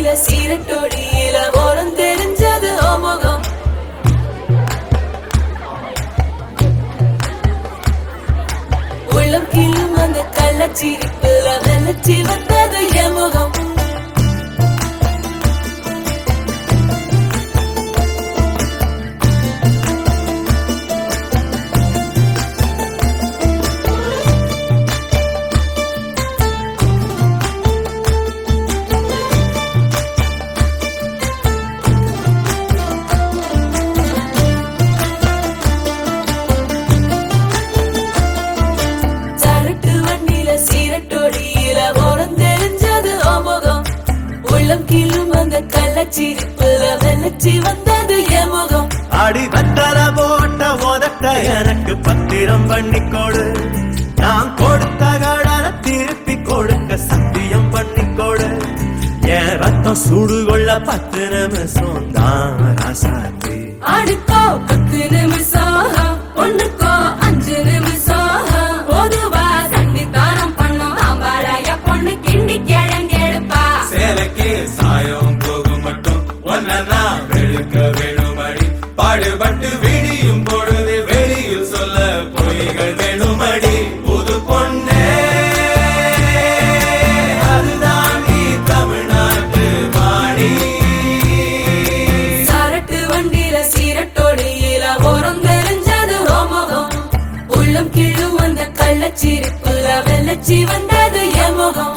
வண்டியில சீரட்டோடியில ஓரம் தெரிஞ்சது ஓமுகம் உள்ளம் கீழும் அந்த கள்ளச்சிரிப்புல வெள்ளச்சி வந்தது என் முகம் சரட்டு வண்டியில சீரட்டோடியில ஓரம் தெரிஞ்சது ஓமுகம் உள்ளம் கீழும் அந்த கள்ளச்சிரிப்புல வெள்ளச்சி வந்தது என் முகம் அடி வந்தர போட்ட உதட்ட எனக்கு பத்திரம் பண்ணி கொடு நான் கொடுத்த கடனை திருப்பி கொடுக்க சத்தியம் பண்ணி கொடு என் ரத்தம் சுடு கொள்ள பத்து நிமிஷம் தான் ராசாத்தி அடுக்கோ பத்து நிமிஷம் ஒண்ணுக்கோ அஞ்சு நிமிஷம் பொதுவா சண்டித்தானம் பண்ணும் ஆம்பாளைய பொண்ணு கிண்டி கிழங்கெடுப்பா சேலைக்கு சாயம் போகும் மட்டும் ஒன்னா வெளுக்க வேணுமடி பாடுபட்டு விடியும் பொழுது வெளியில் சொல்ல பொய்கள் வேணுமடி புது பொண்ணே அதுதான் நீ தமிழ்நாட்டு வாணி சரட்டு வண்டியில சீரட்டோடியில ஓரம் தெரிஞ்சது ஓமுகம் உள்ளம் கீழும் அந்த கள்ளச்சிரிப்புல வெள்ளச்சி வந்தது என் முகம்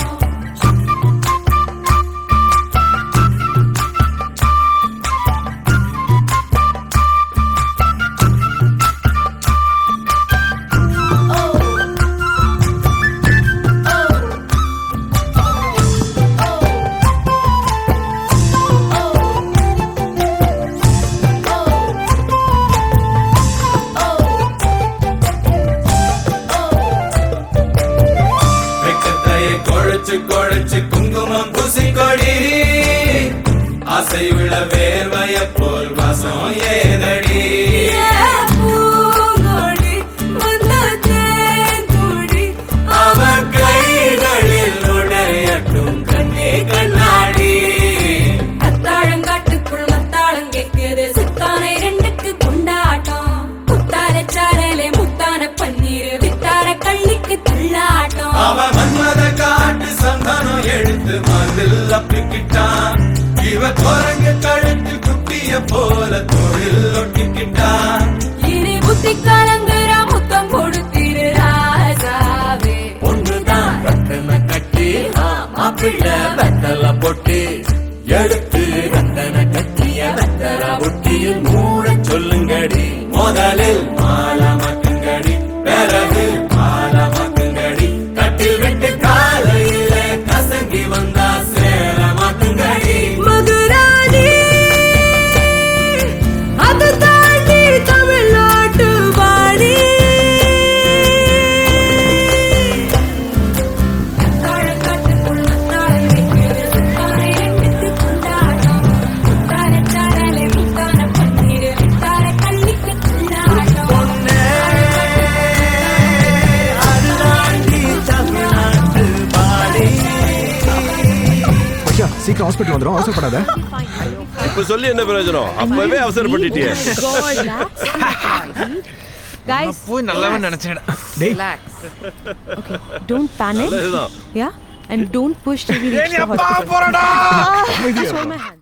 வெக்கத்தையை குழைச்சு குழைச்சு குங்குமம் பூசிக்கொடி ஆசை விழ வேர்வைய போல் வாசம் ஏதடி பூங்கொடி வந்த தேன்கொடி அவ கைகளில் உடையட்டும் கண்ணே கண்ணாடி அத்தாழங்காட்டுக்குள் மத்தாளம் கேட்குது சித்தானை ரெண்டுக்கு கொண்டாட்டம் முத்தார சாரலே முத்தான பன்னீர் வித்தார கள்ளிக்கு தள்ளாட்டம் அவ மன்மத காட்டு சந்தானம் எடுத்து மதில் அப்பிக்கிட்டான் இவ குரங்கு கழுத்து குட்டிய போல தொழில் ஒட்டிக்கிட்டான் இனி புத்தி கலங்குற முத்தம் கொடுத்திரு ராஜாவே ஒண்ணுதான் ரத்தன கட்டி மாப்பிள்ள வெத்தல பொட்டி எடுத்து ரத்தன கட்டிய வெத்தல பொட்டியில் மூட சொல்லுங்கடி முதலில் மாலமாக்குங்கடி பிறகு மாலமாக்குங்கடி கட்டில் விட்டு காலையில கசங்கி வந்தா சேலமாக்குங்கடி மதுராணி அது தாண்டி தமிழ்நாட்டு வாணி தாழங்காட்டுக்குள் மத்தாளம் கேட்குது சித்தானை ரெண்டுக்கு கொண்டாட்டம் முத்தார சாரலே முத்தான பன்னீர் வித்தார கள்ளிக்கு தள்ளாட்டம் அதுதாண்டி தமிழ்நாட்டு பாடி ஐயா சீக்கிரம் ஹாஸ்பிட்டல் வந்துடும் அவசரப்படாத இப்ப சொல்லி என்ன பிரயோஜனம் அப்பவே அவசரப்பட்டுட்டியே Guys, போய் நல்லவன் நினைச்சேன் டேய் relax. Okay, don't panic. நல்லதுதான் Yeah, and don't push till we reach the hospital. போறடா Just hold my hand.